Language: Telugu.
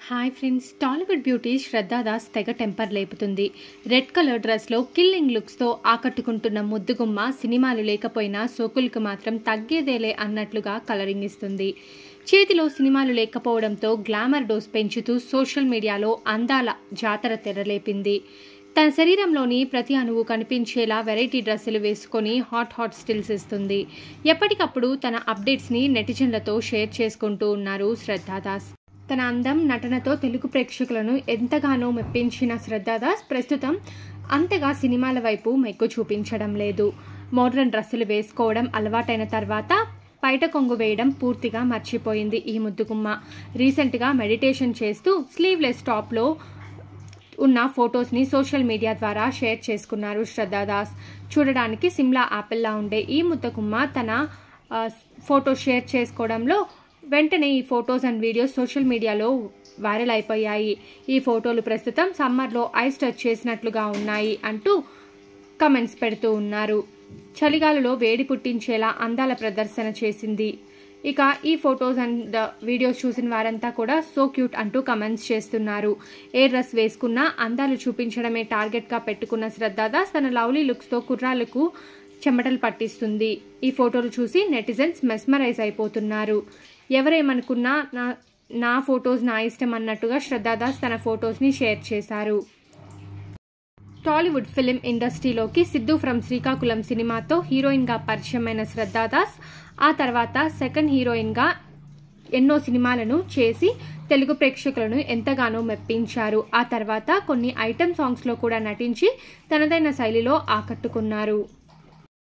hi friends Tollywood beauty Shraddha Das తెగ టెంపర్ లేపుతుంది రెడ్ కలర్ డ్రెస్లో కిల్లింగ్ లుక్స్తో ఆకట్టుకుంటున్న ముద్దుగుమ్మ సినిమాలు లేకపోయినా సోకులకు మాత్రం తగ్గేదేలే అన్నట్లుగా కలరింగ్ ఇస్తుంది చేతిలో సినిమాలు లేకపోవడంతో గ్లామర్ డోస్ పెంచుతూ సోషల్ మీడియాలో అందాల జాతర తెరలేపింది తన శరీరంలోని ప్రతి అణువు కనిపించేలా వెరైటీ డ్రెస్సులు వేసుకొని హాట్ హాట్ స్టిల్స్ ఇస్తుంది ఎప్పటికప్పుడు తన అప్డేట్స్ని నెటిజన్లతో షేర్ చేసుకుంటూ ఉన్నారు శ్రద్ధాదాస్ తన అందం నటనతో తెలుగు ప్రేక్షకులను ఎంతగానో మెప్పించిన శ్రద్ధాదాస్ ప్రస్తుతం అంతగా సినిమాల వైపు మెగ్గు చూపించడం లేదు మోడ్రన్ డ్రెస్సులు వేసుకోవడం అలవాటైన తర్వాత పైట కొంగు వేయడం పూర్తిగా మర్చిపోయింది ఈ ముద్దుగుమ్మ రీసెంట్గా మెడిటేషన్ చేస్తూ స్లీవ్లెస్ టాప్లో ఉన్న ఫొటోస్ని సోషల్ మీడియా ద్వారా షేర్ చేసుకున్నారు శ్రద్ధాదాస్ చూడడానికి సిమ్లా యాపిల్లా ఉండే ఈ ముద్దకుమ్మ తన ఆ, ఫోటో షేర్ చేసుకోవడంలో వెంటనే ఈ ఫొటోస్ అండ్ వీడియోస్ సోషల్ మీడియాలో వైరల్ అయిపోయాయి ఈ ఫోటోలు ప్రస్తుతం సమ్మర్లో ఐస్ టచ్ చేసినట్లుగా ఉన్నాయి అంటూ కమెంట్స్ పెడుతూ ఉన్నారు చలిగాలులో వేడి పుట్టించేలా అందాల ప్రదర్శన చేసింది ఇక ఈ ఫొటోస్ అండ్ వీడియోస్ చూసిన వారంతా కూడా సో క్యూట్ అంటూ కమెంట్స్ చేస్తున్నారు ఏ డ్రెస్ వేసుకున్నా అందాలు చూపించడమే టార్గెట్గా పెట్టుకున్న శ్రద్ధాదాస్ తన లవ్లీ లుక్స్తో కుర్రాళ్లకు చెమటలు పట్టిస్తుంది ఈ ఫోటోలు చూసి నెటిజన్స్ మెస్మరైజ్ అయిపోతున్నారు ఎవరేమనుకున్నా నా నా ఫొటోస్ నా ఇష్టం అన్నట్టుగా శ్రద్ధాదాస్ తన ఫొటోస్ని షేర్ చేశారు టాలీవుడ్ ఫిలిం ఇండస్ట్రీలోకి సిద్ధు ఫ్రమ్ శ్రీకాకుళం సినిమాతో హీరోయిన్గా పరిచయమైన శ్రద్ధాదాస్ ఆ తర్వాత సెకండ్ హీరోయిన్గా ఎన్నో సినిమాలను చేసి తెలుగు ప్రేక్షకులను ఎంతగానో మెప్పించారు ఆ తర్వాత కొన్ని ఐటెం సాంగ్స్లో కూడా నటించి తనదైన శైలిలో ఆకట్టుకున్నారు